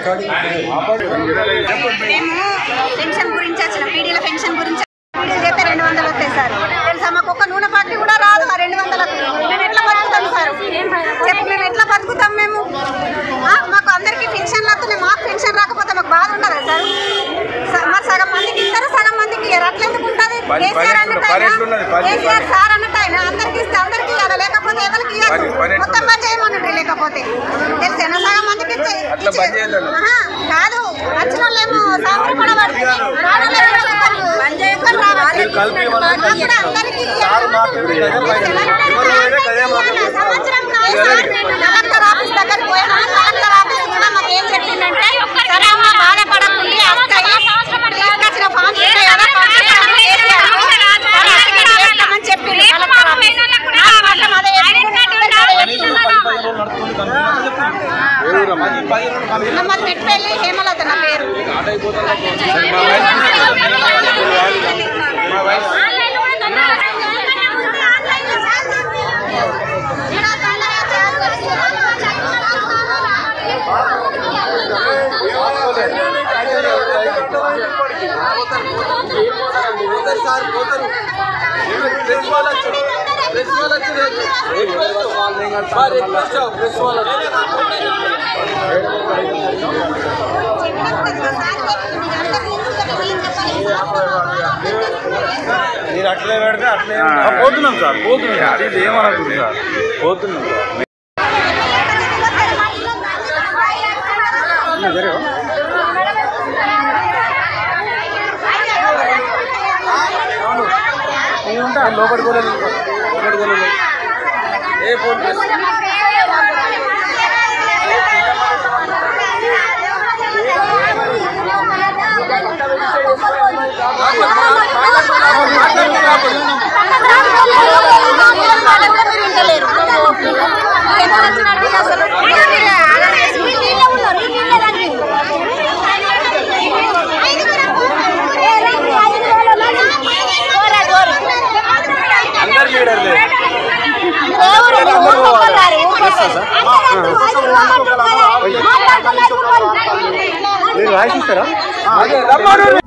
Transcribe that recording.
మేము పెన్షన్ గురించి వచ్చిన పీడీల పెన్షన్ గురించి పీడీలు చేస్తే రెండు వందలు వస్తాయి సార్ తెలుసా మాకు ఒక నూనె పార్టీ కూడా రాదు ఆ రెండు వందలకు మేము ఎట్లా బతుకుతాం సార్ చెప్పు మేము ఎట్లా బతుకుతాం మేము ఆ, మాకు అందరికీ పెన్షన్లు వస్తున్నాయి మాకు పెన్షన్ రాకపోతే మాకు బాధ ఉండదా సార్ స- మరి సగం మందికి ఇస్తారు సగం మందికి ఇయ్యరు అట్లా ఎందుకు ఉంటుంది పని- కేసీఆర్ పని అన్నట్టు పని ఆయన ఎట్లున్నది? పని- కేసీఆర్ సార్ అన్నట్టు ఆయన అందరికి ఇస్తే అందరికి ఇవ్వాలి లేకపోతే ఎవరికి పని- పని ఇవ్వదు మొత్తం ఎట్లున్నది? పని చేయమన్నట్టు లేకపోతే తెలిసేనా సగం మందికి ఇచ్చే అట్లా బంద్ చేయలేదు. ఆహా, కాదు వచ్చిన వాళ్ళేమో సాగులు కూడా పడుతుంది రానోళ్ళేమో ఒక్కరు బంద్ చేయకుండా రావాలి మాకు కూడా అందరికీ ఇవ్వాలి. సంవత్సరం కాదు సార్, కలెక్టర్ ఆఫీస్ దగ్గరికి పోయినా కలెక్టర్ ఆఫీస్ కూడా మాకు ఏం చెప్పిందంటే సరే అమ్మ బాధపడకండి వస్తాయి తీసుకొచ్చిన ఫామ్స్ ఉంటాయి కదా పంపిస్తాము కేసీఆర్. అందరికీ చేస్తామని చెప్పిండు కలెక్టర్ ఆఫీస్ నాకు మాత్రం అదే చెప్పిండు. అదే చెప్పిండు. నమ్మది మెట్పల్లి హేమలత నా పేరు మీరు అట్లే పెడితే అట్లే పోతున్నాం సార్ పోతున్నాం సార్ ఇది ఏమనుకుంది సార్ పోతున్నాం సార్ లోపలికి పోలేదు లోపలికి పోలేదు ఏ ఫోన్ చేస్తా అందరు లీడర్లే మీరు రాసిస్తారా అదే రమ్మను